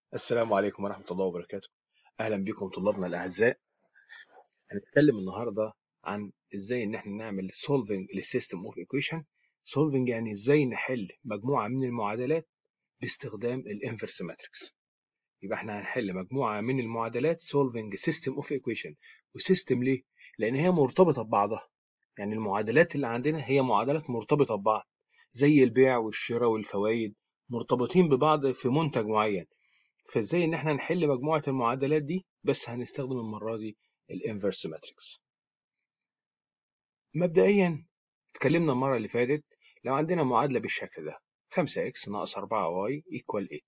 السلام عليكم ورحمة الله وبركاته أهلا بكم طلابنا الأعزاء هنتكلم النهاردة عن إزاي إن إحنا نعمل solving للسيستم اوف equation solving يعني إزاي نحل مجموعة من المعادلات باستخدام الانفرس ماتريكس يبقى إحنا هنحل مجموعة من المعادلات solving system of equation وسيستم ليه؟ لأن هي مرتبطة ببعضها يعني المعادلات اللي عندنا هي معادلات مرتبطة ببعض زي البيع والشراء والفوائد مرتبطين ببعض في منتج معين فازاي ان احنا نحل مجموعة المعادلات دي بس هنستخدم المرة دي الانفرس ماتريكس مبدئيا اتكلمنا المرة اللي فاتت لو عندنا معادلة بالشكل ده 5x ناقص 4y equal 8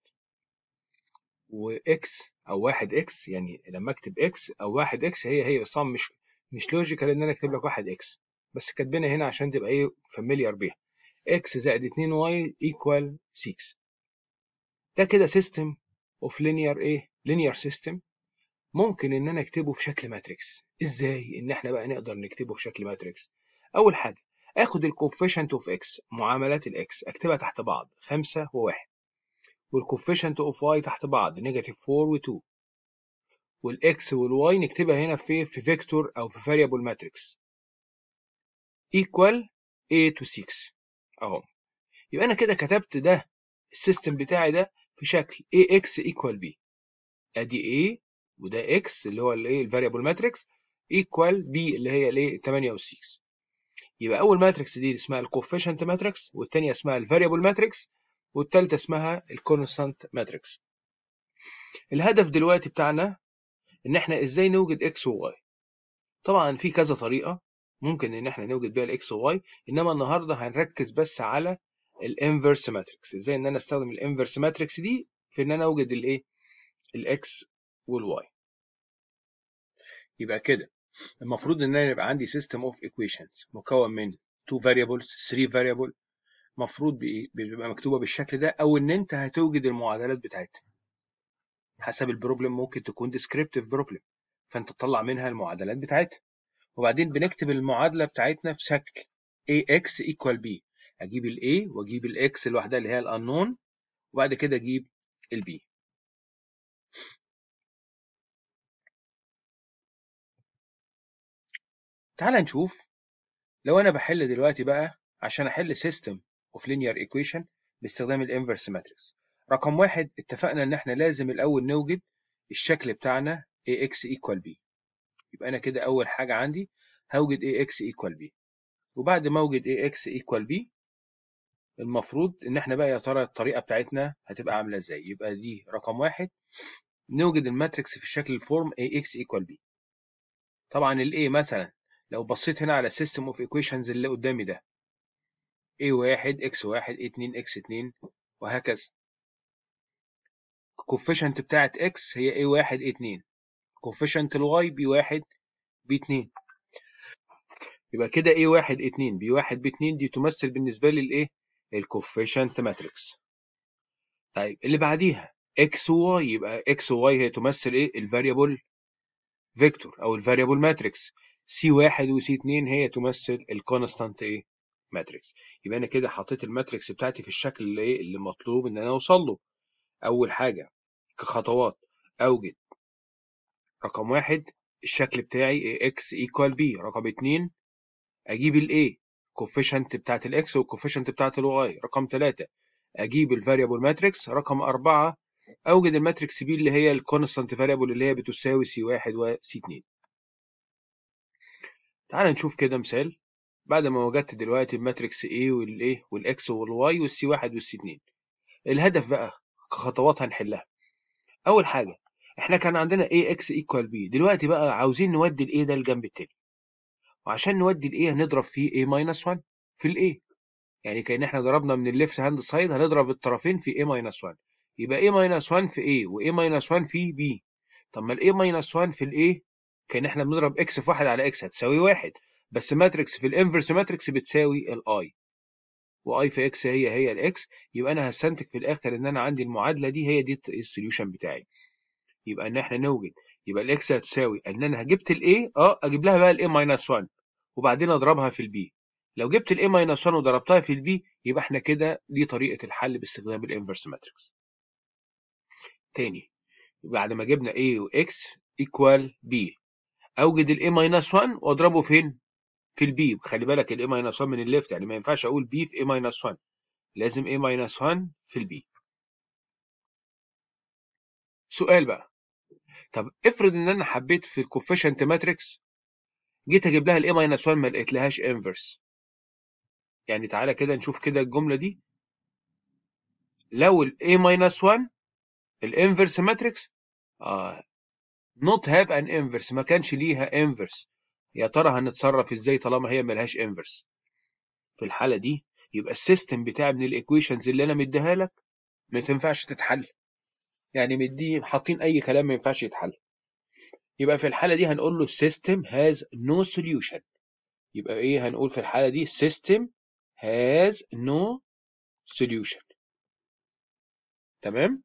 وx او 1x يعني لما اكتب x او 1x هي هي بس طبعا مش مش لوجيكال ان انا اكتب لك 1x بس كاتبينها هنا عشان تبقى ايه فاميليار بيها x زائد 2y equal 6 ده كده سيستم اوف linear ايه linear system ممكن ان انا اكتبه في شكل ماتريكس ازاي ان احنا بقى نقدر نكتبه في شكل ماتريكس اول حاجه اخد الكوفيشنت اوف اكس معاملات الاكس اكتبها تحت بعض 5 و1 والكوفيشنت اوف واي تحت بعض نيجاتيف 4 و2 والاكس والواي نكتبها هنا في في فيكتور او في فاريبل ماتريكس equal 8 و 6 اهو يبقى انا كده كتبت ده السيستم بتاعي ده في شكل ax equal b ادي a وده x اللي هو الايه الفاريبل ماتريكس equal b اللي هي الايه 8 و 6 يبقى اول ماتريكس دي اسمها الكوفيشنت ماتريكس والثانيه اسمها الفاريبل ماتريكس والثالثه اسمها الكونستانت ماتريكس الهدف دلوقتي بتاعنا ان احنا ازاي نوجد x و y طبعا في كذا طريقه ممكن ان احنا نوجد بيها الاكس وواي انما النهارده هنركز بس على الانفرس ماتريكس ازاي ان انا استخدم الانفرس ماتريكس دي في ان انا اوجد الايه الاكس والواي يبقى كده المفروض ان انا يبقى عندي سيستم اوف ايكويشنز مكون من 2 variables 3 variable المفروض بيبقى مكتوبه بالشكل ده او ان انت هتوجد المعادلات بتاعتها حسب البروبلم ممكن تكون descriptive بروبلم فانت تطلع منها المعادلات بتاعتها وبعدين بنكتب المعادله بتاعتنا في شكل ax equal b اجيب ال a واجيب ال x لوحدها اللي هي الانون وبعد كده اجيب ال b تعال نشوف لو انا بحل دلوقتي بقى عشان احل سيستم اوف linear equation باستخدام الانفرس ماتريكس رقم واحد اتفقنا ان احنا لازم الاول نوجد الشكل بتاعنا ax equal b يبقى انا كده اول حاجه عندي هوجد ax equal b وبعد ما اوجد ax equal b المفروض ان احنا بقى يا ترى الطريقه بتاعتنا هتبقى عامله ازاي يبقى دي رقم واحد نوجد الماتريكس في الشكل الفورم ax equal b طبعا ال a مثلا لو بصيت هنا على السيستم اوف ايكويشنز اللي قدامي ده a1 x1 a2 x2 وهكذا الكوفيشنت بتاعت x هي a1 a2 كوفيشنت الواي b1 b2 يبقى كده a1 a2 b1 b2 دي تمثل بالنسبه لي الايه الكوفيشنت ماتريكس طيب اللي بعديها x و y يبقى x و y هي تمثل ايه الفاريبل فيكتور او الفاريبل ماتريكس C1 و C2 هي تمثل الكونستانت ايه ماتريكس يبقى انا كده حطيت الماتريكس بتاعتي في الشكل اللي ايه اللي مطلوب ان انا اوصل له اول حاجه كخطوات اوجد رقم واحد الشكل بتاعي x equal b رقم اتنين اجيب ال a كوفيشنت بتاعت الاكس والكوفيشنت بتاعت الواي رقم ثلاثة اجيب الفاريبل ماتريكس رقم أربعة اوجد الماتريكس بي اللي هي الكونستانت فاريبل اللي هي بتساوي سي واحد وسي اتنين تعال نشوف كده مثال بعد ما وجدت دلوقتي الماتريكس A والايه والاكس والواي والسي واحد والسي اتنين الهدف بقى كخطوات هنحلها اول حاجة احنا كان عندنا ax equal b دلوقتي بقى عاوزين نودي ال a ده الجنب التاني وعشان نودي ال a هنضرب فيه a minus 1 في ال a يعني كأن احنا ضربنا من الليفت هاند سايد هنضرب الطرفين في a minus 1 يبقى a minus 1 في a و a minus 1 في b طب ما ال a minus 1 في ال a كأن احنا بنضرب x في 1 على x هتساوي 1 بس ماتريكس في الانفرس ماتريكس بتساوي ال i و i في x هي هي ال x يبقى انا هستنتج في الاخر ان انا عندي المعادله دي هي دي السوليوشن بتاعي يبقى ان احنا نوجد يبقى الاكس هتساوي ان انا جبت الاي اه اجيب لها بقى الاي ماينس 1 وبعدين اضربها في البي لو جبت الاي ماينس 1 وضربتها في البي يبقى احنا كده دي طريقه الحل باستخدام الانفرس ماتريكس تاني بعد ما جبنا A و X equal B اوجد ال A minus 1 واضربه فين؟ في البي خلي بالك ال A minus 1 من الليفت يعني ما ينفعش اقول B في A minus 1 لازم A minus 1 في البي سؤال بقى طب افرض ان انا حبيت في الكوفيشنت ماتريكس جيت اجيب لها الاي ماينس 1 ما لقيتلهاش انفرس يعني تعالى كده نشوف كده الجمله دي لو الاي ماينس 1 الانفرس ماتريكس اه not have an inverse ما كانش ليها inverse يا ترى هنتصرف ازاي طالما هي ملهاش inverse في الحاله دي يبقى السيستم بتاعي من الايكويشنز اللي انا مديها لك ما تنفعش تتحل يعني مدي حاطين اي كلام ما ينفعش يتحل يبقى في الحاله دي هنقول له system has no solution يبقى ايه هنقول في الحاله دي system has no solution تمام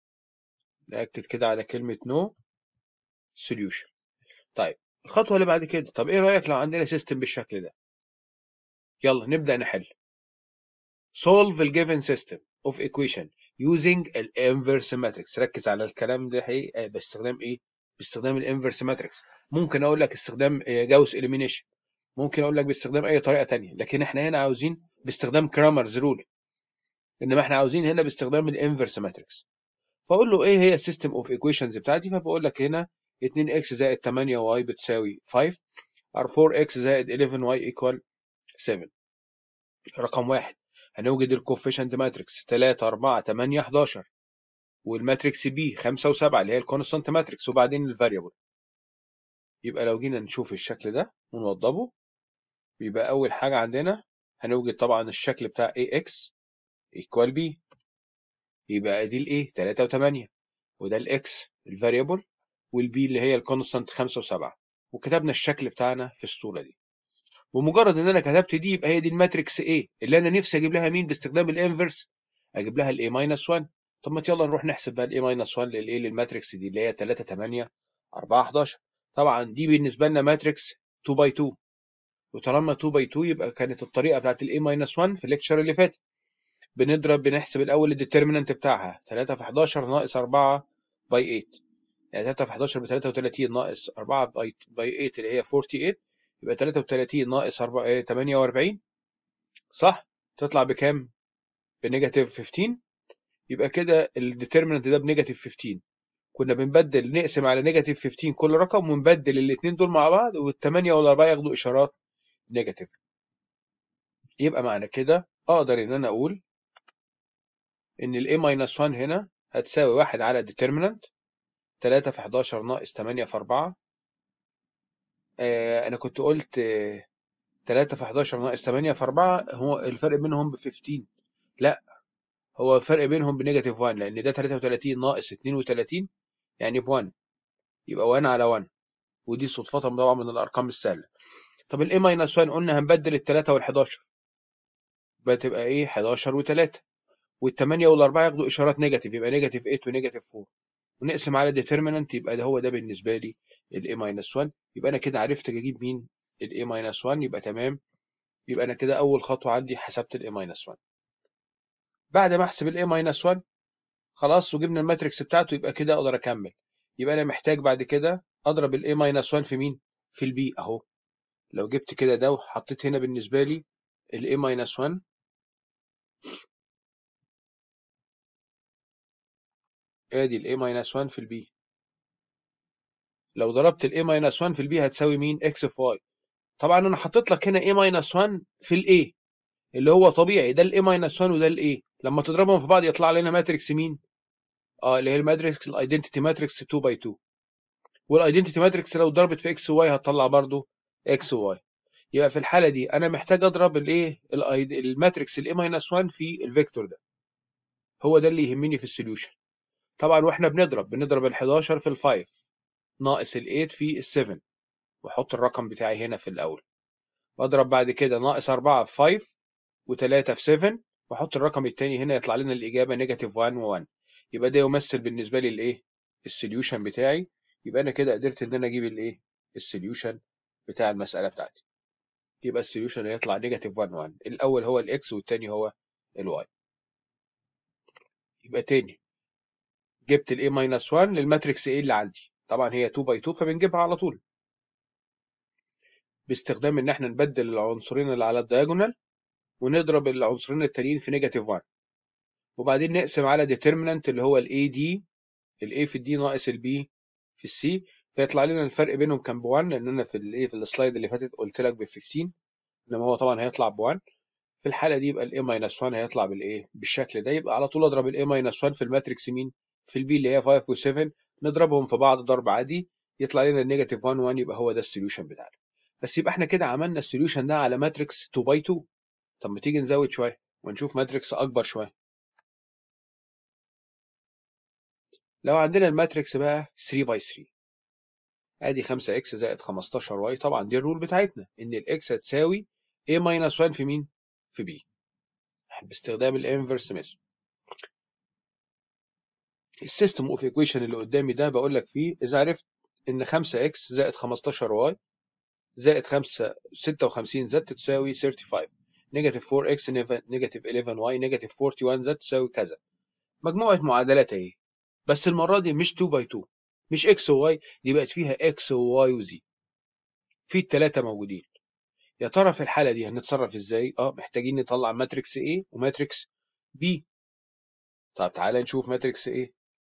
نأكد كده على كلمة no solution طيب الخطوة اللي بعد كده طب ايه رأيك لو عندنا سيستم بالشكل ده يلا نبدأ نحل solve the given system of equation using the inverse matrix ركز على الكلام ده حقيقة باستخدام ايه باستخدام الانفرس ماتريكس ممكن اقول لك استخدام جاوس اليمينيشن ممكن اقول لك باستخدام اي طريقه تانية لكن احنا هنا عاوزين باستخدام كرامرز رول انما احنا عاوزين هنا باستخدام الانفرس ماتريكس فاقول له ايه هي السيستم اوف ايكويشنز بتاعتي فبقول لك هنا 2x زائد 8y بتساوي 5 r4x زائد 11y equal 7 رقم واحد هنوجد الكوفيشنت ماتريكس 3 4 8 11 والماتريكس بي 5 و7 اللي هي الكونستانت ماتريكس وبعدين الفاريبل يبقى لو جينا نشوف الشكل ده ونوضبه يبقى اول حاجه عندنا هنوجد طبعا الشكل بتاع ax equal b يبقى دي الايه 3 و8 وده الاكس الفاريبل والبي اللي هي الكونستانت 5 و7 وكتبنا الشكل بتاعنا في الصوره دي بمجرد ان انا كتبت دي يبقى هي دي الماتريكس A اللي انا نفسي اجيب لها مين باستخدام الانفرس اجيب لها الاي ماينس 1 طب ما يلا نروح نحسب بقى الاي ماينس 1 للايه للماتريكس دي اللي هي 3 8 4 11 طبعا دي بالنسبه لنا ماتريكس 2 باي 2 وطالما 2 باي 2 يبقى كانت الطريقه بتاعت الاي ماينس 1 في الليكشر اللي فات بنضرب بنحسب الاول الديترمينانت بتاعها 3 في 11 ناقص 4 باي 8 يعني 3 في 11 ب 33 ناقص 4 باي 8 اللي هي 48 يبقى 33 ناقص 4 48 صح تطلع بكام بنيجاتيف 15 يبقى كده الديترمينانت ده بنيجاتيف 15 كنا بنبدل نقسم على نيجاتيف 15 كل رقم ونبدل الاثنين دول مع بعض والثمانية والأربعة ياخدوا إشارات نيجاتيف يبقى معنى كده أقدر إن أنا أقول إن ال A minus 1 هنا هتساوي 1 على determinant 3 في 11 ناقص 8 في 4 آه أنا كنت قلت آه 3 في 11 ناقص 8 في 4 هو الفرق بينهم ب 15 لا هو الفرق بينهم بنيجاتيف 1 لأن ده 33 ناقص 32 يعني ب 1 يبقى 1 على 1 ودي صدفة طبعا من الأرقام السهلة طب ال A minus 1 قلنا هنبدل ال 3 وال 11 بتبقى إيه 11 و3 والثمانية والأربعة ياخدوا إشارات نيجاتيف يبقى نيجاتيف 8 ونيجاتيف 4 ونقسم على ديترمينانت يبقى ده هو ده بالنسبة لي ال A minus 1 يبقى أنا كده عرفت أجيب مين ال A minus 1 يبقى تمام يبقى أنا كده أول خطوة عندي حسبت ال A minus 1 بعد ما أحسب ال A minus 1 خلاص وجبنا الماتريكس بتاعته يبقى كده أقدر أكمل يبقى أنا محتاج بعد كده أضرب ال A minus 1 في مين؟ في البي أهو لو جبت كده ده وحطيت هنا بالنسبة لي ال A minus 1 ادي ال A minus 1 في البي لو ضربت ال A minus 1 في البي هتساوي مين x في y طبعا انا حطيت لك هنا A minus 1 في ال A اللي هو طبيعي ده ال A minus 1 وده ال A لما تضربهم في بعض يطلع لنا ماتريكس مين اه اللي هي الماتريكس الايدنتيتي ماتريكس 2 باي 2 والايدنتيتي ماتريكس لو ضربت في x و y هتطلع برضو x و y يبقى في الحالة دي أنا محتاج أضرب الإيه الماتريكس ال A minus 1 في الفيكتور ده هو ده اللي يهمني في السوليوشن طبعا واحنا بنضرب بنضرب ال 11 في ال 5 ناقص ال 8 في ال 7 واحط الرقم بتاعي هنا في الاول واضرب بعد كده ناقص 4 في 5 و3 في 7 واحط الرقم الثاني هنا يطلع لنا الاجابه نيجاتيف 1 و1 يبقى ده يمثل بالنسبه لي الايه السوليوشن بتاعي يبقى انا كده قدرت ان انا اجيب الايه السوليوشن بتاع المساله بتاعتي يبقى السوليوشن هيطلع نيجاتيف 1 1 الاول هو الاكس والثاني هو الواي يبقى تاني جبت الاي ماينس 1 للماتريكس ايه اللي عندي طبعا هي 2 باي 2 فبنجيبها على طول باستخدام ان احنا نبدل العنصرين اللي على الدياجونال ونضرب العنصرين التانيين في نيجاتيف 1 وبعدين نقسم على ديترمينانت اللي هو الاي دي الاي في الدي ناقص البي في السي فيطلع لنا الفرق بينهم كان ب 1 لان انا في الايه في السلايد اللي فاتت قلت لك ب 15 انما هو طبعا هيطلع ب 1 في الحاله دي يبقى الاي ماينس 1 هيطلع بالايه بالشكل ده يبقى على طول اضرب الاي ماينس 1 في الماتريكس مين في البي اللي هي 5 و7 نضربهم في بعض ضرب عادي يطلع لنا النيجاتيف 1 1 يبقى هو ده السوليوشن بتاعنا بس يبقى احنا كده عملنا السوليوشن ده على ماتريكس 2 باي 2 طب ما تيجي نزود شويه ونشوف ماتريكس اكبر شويه لو عندنا الماتريكس بقى 3 باي 3 ادي 5 اكس زائد 15 واي طبعا دي الرول بتاعتنا ان الاكس هتساوي a ماينس 1 في مين في b باستخدام الانفرس ميثود السيستم اوف ايكويشن اللي قدامي ده بقول لك فيه اذا عرفت ان 5 اكس زائد 15 واي زائد 5 56 زد تساوي 35 نيجاتيف 4 اكس نيجاتيف 11 واي نيجاتيف 41 زد تساوي كذا مجموعه معادلات اهي بس المره دي مش 2 باي 2 مش اكس وواي دي بقت فيها اكس وواي وزي في الثلاثه موجودين يا ترى في الحاله دي هنتصرف ازاي اه محتاجين نطلع ماتريكس A وماتريكس B طب تعالى نشوف ماتريكس A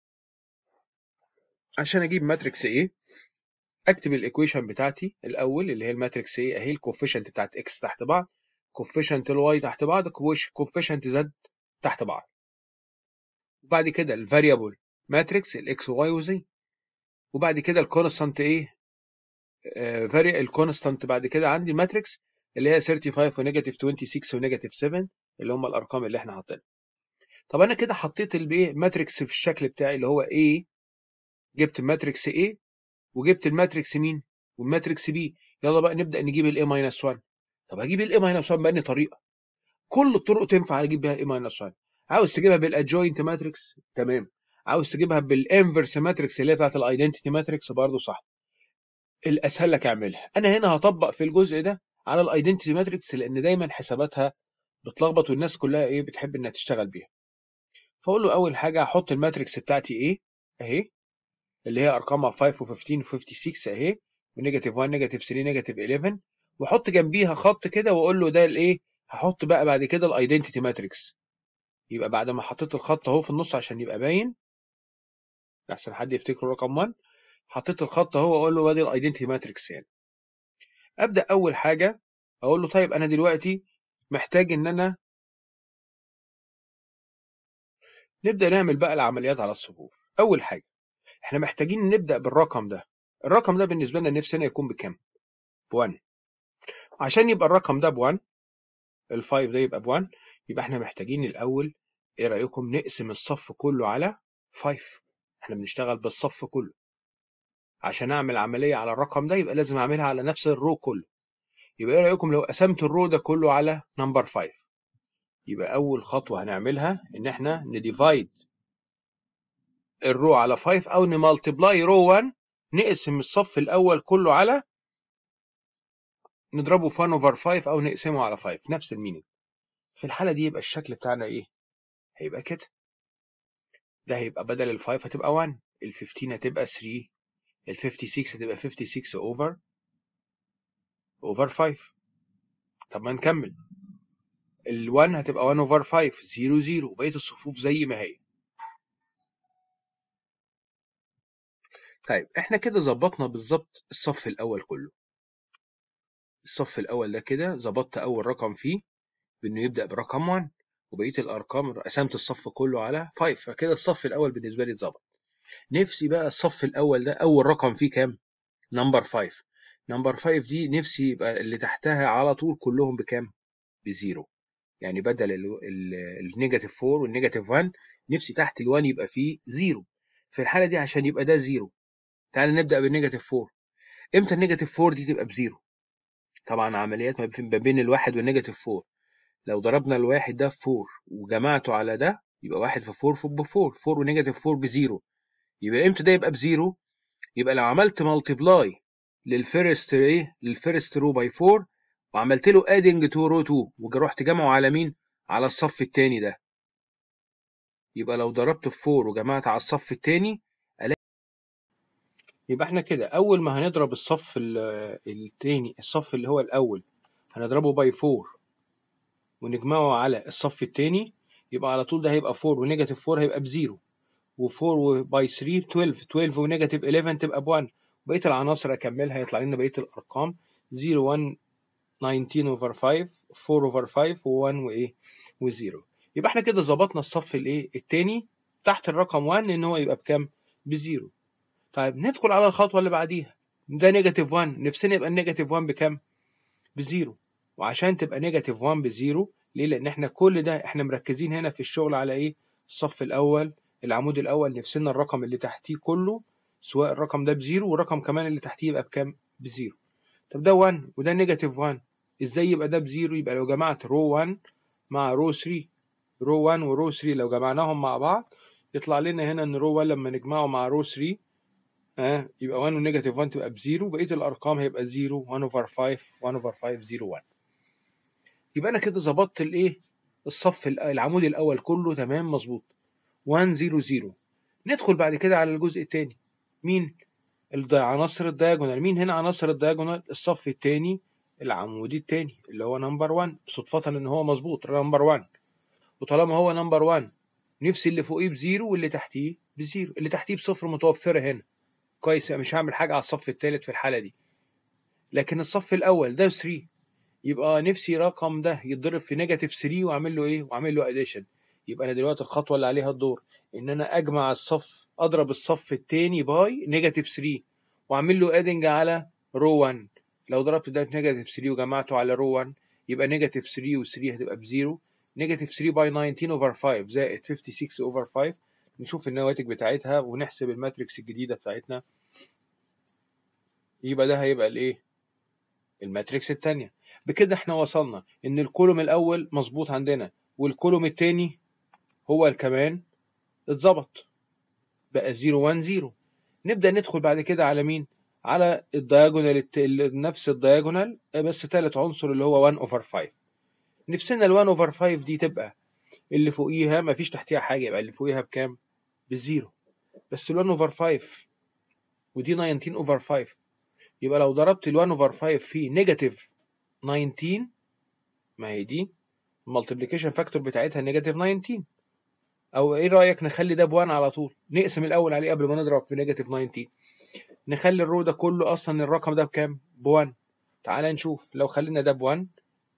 عشان اجيب ماتريكس A اكتب الايكويشن بتاعتي الاول اللي هي الماتريكس A اهي الكوفيشنت بتاعت اكس تحت بعض كوفيشنت الواي تحت بعض كوفيشنت زد تحت بعض وبعد كده الفاريبل ماتريكس الاكس وواي وزي وبعد كده الكونستانت ايه فاري الكونستانت بعد كده عندي ماتريكس اللي هي 35 ونيجاتيف 26 ونيجاتيف 7 اللي هم الارقام اللي احنا حاطينها طب انا كده حطيت الايه ماتريكس في الشكل بتاعي اللي هو A جبت ماتريكس A وجبت الماتريكس مين والماتريكس B يلا بقى نبدا نجيب الاي ماينس 1 طب هجيب الاي ماينس 1 بأني طريقه كل الطرق تنفع اجيب بيها الاي ماينس 1 عاوز تجيبها بالادجوينت ماتريكس تمام عاوز تجيبها بالانفرس ماتريكس اللي هي بتاعت الايدنتيتي ماتريكس برضه صح الاسهل لك اعملها انا هنا هطبق في الجزء ده على الايدنتيتي ماتريكس لان دايما حساباتها بتلخبط والناس كلها ايه بتحب انها تشتغل بيها فاقول له اول حاجه هحط الماتريكس بتاعتي ايه اهي اللي هي ارقامها 5 و15 و56 اهي ونيجاتيف 1 نيجاتيف 3 نيجاتيف 11 واحط جنبيها خط كده واقول له ده الايه هحط بقى بعد كده الايدنتيتي ماتريكس يبقى بعد ما حطيت الخط اهو في النص عشان يبقى باين احسن حد يفتكره رقم 1 حطيت الخط اهو واقول له ادي الايدنتيتي ماتريكس يعني ابدا اول حاجه اقول له طيب انا دلوقتي محتاج ان انا نبدا نعمل بقى العمليات على الصفوف اول حاجه احنا محتاجين نبدا بالرقم ده الرقم ده بالنسبه لنا نفسنا يكون بكام ب1 عشان يبقى الرقم ده ب1 ال5 ده يبقى ب1 يبقى احنا محتاجين الاول ايه رايكم نقسم الصف كله على 5 احنا بنشتغل بالصف كله عشان اعمل عمليه على الرقم ده يبقى لازم اعملها على نفس الرو كله يبقى ايه رايكم لو قسمت الرو ده كله على نمبر 5 يبقى اول خطوه هنعملها ان احنا نديفايد الرو على 5 او نمالتبلاي رو 1 نقسم الصف الاول كله على نضربه في 1 اوفر 5 او نقسمه على 5 نفس المينينج في الحاله دي يبقى الشكل بتاعنا ايه هيبقى كده ده هيبقى بدل ال 5 هتبقى 1 ال 15 هتبقى 3 ال 56 هتبقى 56 اوفر اوفر 5 طب ما نكمل ال 1 هتبقى 1 اوفر 5 0 0 وبقيه الصفوف زي ما هي طيب احنا كده ظبطنا بالظبط الصف الاول كله الصف الاول ده كده ظبطت اول رقم فيه بانه يبدا برقم 1 وبقيه الارقام قسمت الصف كله على 5 فكده الصف الاول بالنسبه لي اتظبط نفسي بقى الصف الاول ده اول رقم فيه كام نمبر 5 نمبر 5 دي نفسي يبقى اللي تحتها على طول كلهم بكام بزيرو يعني بدل النيجاتيف 4 والنيجاتيف 1 نفسي تحت ال1 يبقى فيه زيرو في الحاله دي عشان يبقى ده زيرو تعال نبدا بالنيجاتيف 4 امتى النيجاتيف 4 دي تبقى بزيرو طبعا عمليات ما بين الواحد والنيجاتيف 4 لو ضربنا الواحد ده في 4 وجمعته على ده يبقى واحد في 4 في ب 4 4 ونيجاتيف 4 بزيرو يبقى امتى ده يبقى بزيرو يبقى لو عملت مالتيبلاي للفيرست ايه للفيرست رو باي 4 وعملت له ادنج تو رو 2 ورحت جمعه على مين على الصف الثاني ده يبقى لو ضربت في 4 وجمعت على الصف التاني الاقي يبقى احنا كده اول ما هنضرب الصف ال- التاني الصف اللي هو الاول هنضربه باي 4 ونجمعه على الصف التاني يبقى على طول ده هيبقى 4 ونيجاتيف 4 هيبقى بزيرو و4 باي 3 12 12 ونيجاتيف 11 تبقى ب 1 بقيه العناصر اكملها يطلع لنا بقيه الارقام 0 1 19 اوفر 5 4 اوفر 5 و1 وايه و0 يبقى احنا كده ظبطنا الصف الايه التاني تحت الرقم 1 ان هو يبقى بكام بزيرو طيب ندخل على الخطوه اللي بعديها ده نيجاتيف 1 نفسنا يبقى النيجاتيف 1 بكام بزيرو وعشان تبقى نيجاتيف 1 بزيرو ليه لان احنا كل ده احنا مركزين هنا في الشغل على ايه الصف الاول العمود الاول نفسنا الرقم اللي تحتيه كله سواء الرقم ده بزيرو والرقم كمان اللي تحتيه يبقى بكام بزيرو طب ده 1 وده نيجاتيف 1 ازاي يبقى ده بزيرو يبقى لو جمعت رو 1 مع رو 3 رو 1 ورو 3 لو جمعناهم مع بعض يطلع لنا هنا ان رو 1 لما نجمعه مع رو 3 ها آه يبقى 1 ونيجاتيف 1 تبقى بزيرو بقيه الارقام هيبقى 0 1 اوفر 5 1 اوفر 5 0 1 يبقى انا كده ظبطت الايه الصف العمود الاول كله تمام مظبوط 1 0 0 ندخل بعد كده على الجزء الثاني مين عناصر الدياجونال مين هنا عناصر الدياجونال الصف الثاني العمودي الثاني اللي هو نمبر 1 صدفة ان هو مظبوط نمبر 1 وطالما هو نمبر 1 نفسي اللي فوقيه بزيرو واللي تحتيه بزيرو اللي تحتيه بصفر متوفرة هنا كويس مش هعمل حاجة على الصف الثالث في الحالة دي لكن الصف الأول ده 3 يبقى نفسي رقم ده يتضرب في نيجاتيف 3 واعمل له ايه واعمل له اديشن يبقى انا دلوقتي الخطوه اللي عليها الدور ان انا اجمع الصف اضرب الصف الثاني باي نيجاتيف 3 واعمل له ادنج على رو 1 لو ضربت ده نيجاتيف 3 وجمعته على رو 1 يبقى نيجاتيف 3 و3 هتبقى بزيرو نيجاتيف 3 باي 19 اوفر 5 زائد 56 اوفر 5 نشوف النواتج بتاعتها ونحسب الماتريكس الجديده بتاعتنا يبقى ده هيبقى الايه الماتريكس الثانيه بكده احنا وصلنا ان الكولوم الاول مظبوط عندنا والكولوم الثاني هو كمان اتظبط بقى 0 1 0 نبدا ندخل بعد كده على مين على الدياجونال الت... نفس الدياجونال بس ثالث عنصر اللي هو 1 اوفر 5 نفسنا ال 1 اوفر 5 دي تبقى اللي فوقيها ما فيش تحتيها حاجه يبقى اللي فوقيها بكام بزيرو بس ال 1 اوفر 5 ودي 19 اوفر 5 يبقى لو ضربت ال 1 اوفر 5 في نيجاتيف 19 ما هي دي المالتيبليكيشن فاكتور بتاعتها نيجاتيف 19 او ايه رايك نخلي ده ب1 على طول نقسم الاول عليه قبل ما نضرب في نيجاتيف 19 نخلي الرو ده كله اصلا الرقم ده بكام ب1 تعال نشوف لو خلينا ده ب1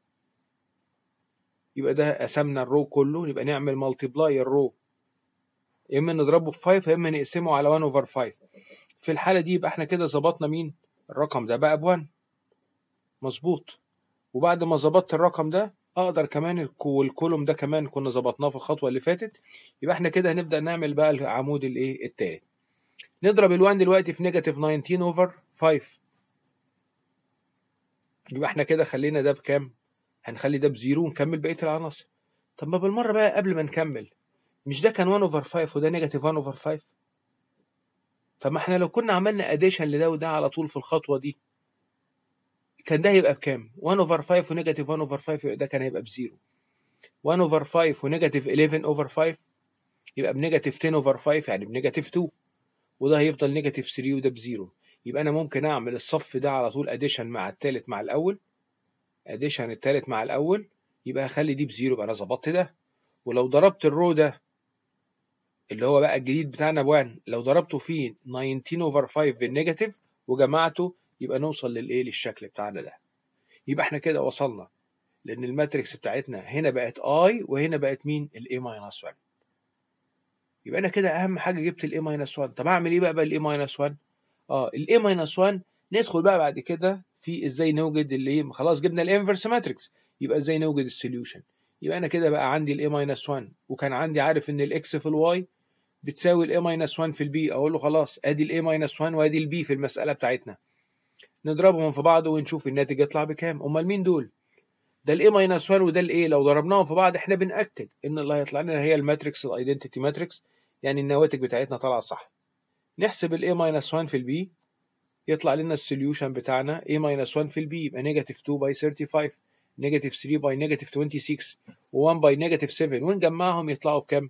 يبقى ده قسمنا الرو كله يبقى نعمل مالتيبلاي الرو يا اما نضربه في 5 يا اما نقسمه على 1 اوفر 5 في الحاله دي يبقى احنا كده ظبطنا مين الرقم ده بقى ب1 مظبوط وبعد ما ظبطت الرقم ده اقدر كمان الكولوم ده كمان كنا ظبطناه في الخطوه اللي فاتت يبقى احنا كده هنبدا نعمل بقى العمود الايه التالت نضرب ال1 دلوقتي في نيجاتيف 19 اوفر 5 يبقى احنا كده خلينا ده بكام هنخلي ده بزيرو ونكمل بقيه العناصر طب ما بالمره بقى قبل ما نكمل مش ده كان 1 اوفر 5 وده نيجاتيف 1 اوفر 5 طب ما احنا لو كنا عملنا اديشن لده وده على طول في الخطوه دي كان ده هيبقى بكام 1 اوفر 5 ونيجاتيف 1 اوفر 5 ده كان هيبقى بزيرو 1 اوفر 5 ونيجاتيف 11 اوفر 5 يبقى بنيجاتيف 10 اوفر 5 يعني بنيجاتيف 2 وده هيفضل نيجاتيف 3 وده بزيرو يبقى انا ممكن اعمل الصف ده على طول اديشن مع التالت مع الاول اديشن التالت مع الاول يبقى هخلي دي بزيرو يبقى انا ظبطت ده ولو ضربت الرو ده اللي هو بقى الجديد بتاعنا ب1 لو ضربته فيه 19 اوفر 5 بالنيجاتيف وجمعته يبقى نوصل للايه للشكل بتاعنا ده يبقى احنا كده وصلنا لان الماتريكس بتاعتنا هنا بقت اي وهنا بقت مين الاي ماينس 1 يبقى انا كده اهم حاجه جبت الاي ماينس 1 طب اعمل ايه بقى بالاي ماينس 1 اه الاي ماينس 1 ندخل بقى بعد كده في ازاي نوجد اللي خلاص جبنا الانفرس ماتريكس يبقى ازاي نوجد السوليوشن يبقى انا كده بقى عندي الاي ماينس 1 وكان عندي عارف ان الاكس في الواي بتساوي الاي ماينس 1 في البي اقول له خلاص ادي الاي ماينس 1 وادي البي في المساله بتاعتنا نضربهم في بعض ونشوف الناتج يطلع بكام امال مين دول ده الاي ماينس 1 وده الاي لو ضربناهم في بعض احنا بنأكد ان اللي هيطلع لنا هي الماتريكس الايدنتيتي ماتريكس يعني النواتج بتاعتنا طالعه صح نحسب الاي ماينس 1 في البي يطلع لنا السوليوشن بتاعنا a ماينس 1 في البي يبقى نيجاتيف 2 باي 35 نيجاتيف 3 باي نيجاتيف 26 و1 باي نيجاتيف 7 ونجمعهم يطلعوا بكام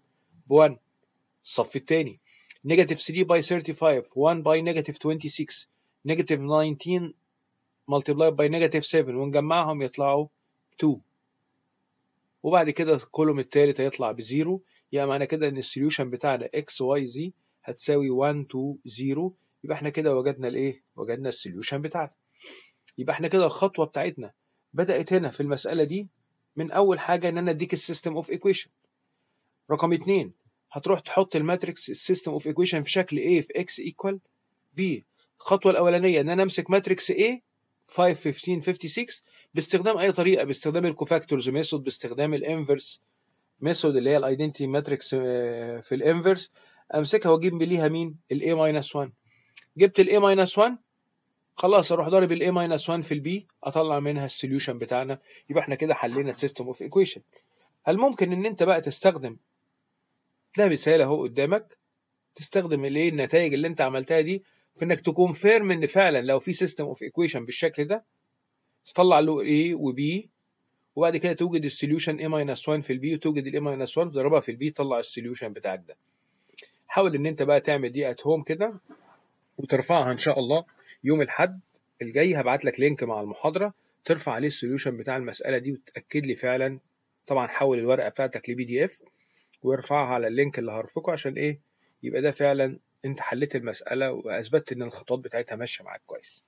ب 1 الصف الثاني نيجاتيف 3 باي 35 1 باي نيجاتيف 26 نيجاتيف 19 ملتبلاي باي نيجاتيف 7 ونجمعهم يطلعوا 2 وبعد كده الكولوم الثالث هيطلع بزيرو يعني معنى كده ان السوليوشن بتاعنا اكس واي زي هتساوي 1 2 0 يبقى احنا كده وجدنا الايه وجدنا السوليوشن بتاعنا يبقى احنا كده الخطوه بتاعتنا بدات هنا في المساله دي من اول حاجه ان انا اديك السيستم اوف ايكويشن رقم اتنين هتروح تحط الماتريكس السيستم اوف ايكويشن في شكل A في X ايكوال B الخطوه الاولانيه ان انا امسك ماتريكس A 5 15 56 باستخدام اي طريقه باستخدام الكوفاكتورز ميثود باستخدام الانفرس ميثود اللي هي الايدنتي ماتريكس في الانفرس امسكها واجيب ليها مين الاي ماينس 1 جبت الاي ماينس 1 خلاص اروح ضارب الاي ماينس 1 في البي اطلع منها السوليوشن بتاعنا يبقى احنا كده حلينا السيستم اوف ايكويشن هل ممكن ان انت بقى تستخدم ده مثال اهو قدامك تستخدم الايه النتائج اللي انت عملتها دي في انك تكونفيرم ان فعلا لو في سيستم اوف ايكويشن بالشكل ده تطلع له A و B وبعد كده توجد السوليوشن A ماينس 1 في البي وتوجد ال A ماينس 1 تضربها في البي تطلع السوليوشن بتاعك ده حاول ان انت بقى تعمل دي ات هوم كده وترفعها ان شاء الله يوم الاحد الجاي هبعت لك لينك مع المحاضره ترفع عليه السوليوشن بتاع المساله دي وتاكد لي فعلا طبعا حول الورقه بتاعتك لبي دي اف وارفعها على اللينك اللي هرفقه عشان ايه يبقى ده فعلا انت حليت المساله واثبتت ان الخطوات بتاعتها ماشيه معاك كويس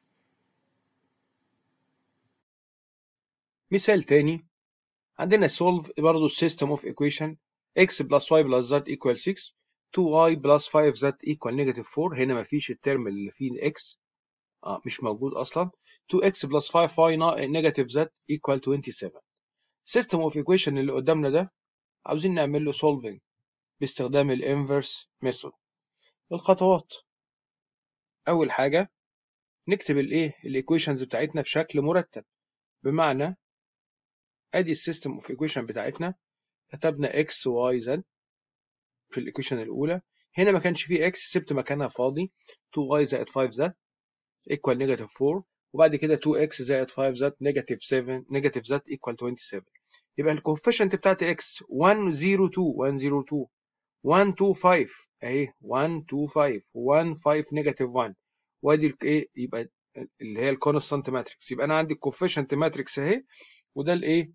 مثال تاني عندنا solve برضه system of equation x plus y plus z equal 6 2y plus 5z equal negative 4 هنا مفيش الترم اللي فيه x آه مش موجود أصلا 2x plus 5y negative z equal 27 system of equation اللي قدامنا ده عاوزين نعمل له solving باستخدام الانفرس method الخطوات أول حاجة نكتب الايه الايكويشنز بتاعتنا في شكل مرتب بمعنى ادي السيستم اوف ايكويشن بتاعتنا كتبنا x y z في الايكويشن الاولى هنا ما كانش فيه x سبت مكانها فاضي 2y زائد 5z equal negative 4 وبعد كده 2x زائد 5z negative 7 negative z equal 27 يبقى الكوفيشنت بتاعت x 1 0 2 1 0 2 1 2 5 اهي 1 2 5 1 5 نيجاتيف 1 وادي الايه يبقى اللي هي الكونستانت ماتريكس يبقى انا عندي الكوفيشنت ماتريكس اهي وده الايه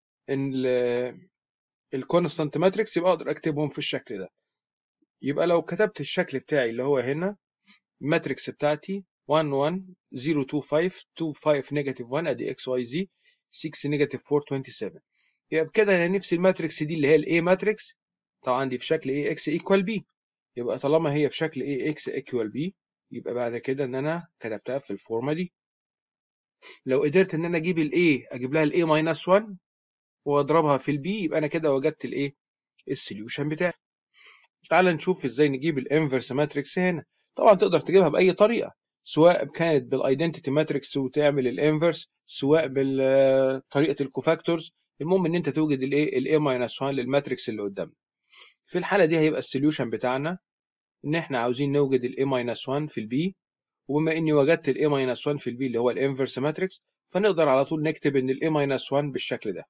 الكونستانت ماتريكس يبقى اقدر اكتبهم في الشكل ده يبقى لو كتبت الشكل بتاعي اللي هو هنا الماتريكس بتاعتي 1 1 0 2 5 2 5 نيجاتيف 1 ادي اكس واي زي 6 نيجاتيف 4 27 يبقى بكده انا نفسي الماتريكس دي اللي هي الاي ماتريكس طبعا دي في شكل ايه اكس ايكوال بي يبقى طالما هي في شكل ايه اكس ايكوال بي يبقى بعد كده ان انا كتبتها في الفورمه دي لو قدرت ان انا اجيب الاي اجيب لها الاي ماينس 1 واضربها في البي يبقى انا كده وجدت الايه السوليوشن بتاعي تعال نشوف ازاي نجيب الانفرس ماتريكس هنا طبعا تقدر تجيبها باي طريقه سواء كانت بالايدنتيتي ماتريكس وتعمل الانفرس سواء بطريقه الكوفاكتورز المهم ان انت توجد الايه الاي ماينس 1 للماتريكس اللي قدامنا في الحاله دي هيبقى السوليوشن بتاعنا ان احنا عاوزين نوجد الاي ماينس 1 في البي وبما اني وجدت الاي ماينس 1 في البي اللي هو الانفرس ماتريكس فنقدر على طول نكتب ان الاي ماينس 1 بالشكل ده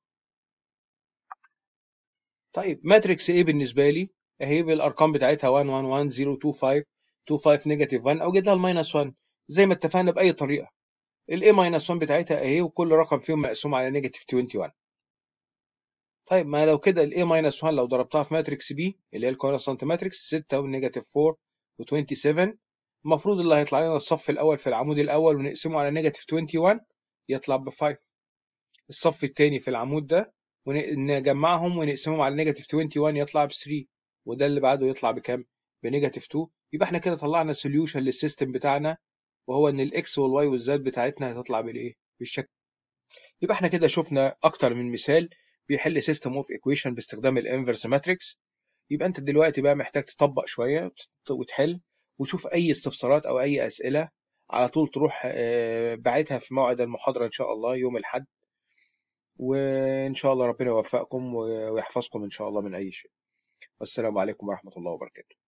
طيب ماتريكس ايه بالنسبه لي اهي بالارقام بتاعتها 1 1 1 0 2 5 2 5 نيجاتيف 1 اوجد لها الماينس 1 زي ما اتفقنا باي طريقه الاي ماينس 1 بتاعتها اهي وكل رقم فيهم مقسوم على نيجاتيف 21 طيب ما لو كده الاي ماينس 1 لو ضربتها في ماتريكس بي اللي هي الكونستانت ماتريكس 6 والنيجاتيف 4 و27 المفروض اللي هيطلع لنا الصف الاول في العمود الاول ونقسمه على نيجاتيف 21 يطلع ب 5 الصف الثاني في العمود ده ونجمعهم ونقسمهم على نيجاتيف 21 يطلع ب 3 وده اللي بعده يطلع بكام؟ بنيجاتيف 2 يبقى احنا كده طلعنا سوليوشن للسيستم بتاعنا وهو ان الاكس والواي والزد بتاعتنا هتطلع بالايه؟ بالشكل يبقى احنا كده شفنا اكتر من مثال بيحل سيستم اوف ايكويشن باستخدام الانفرس ماتريكس يبقى انت دلوقتي بقى محتاج تطبق شويه وتحل وشوف اي استفسارات او اي اسئله على طول تروح باعتها في موعد المحاضره ان شاء الله يوم الاحد وإن شاء الله ربنا يوفقكم ويحفظكم إن شاء الله من أي شيء والسلام عليكم ورحمة الله وبركاته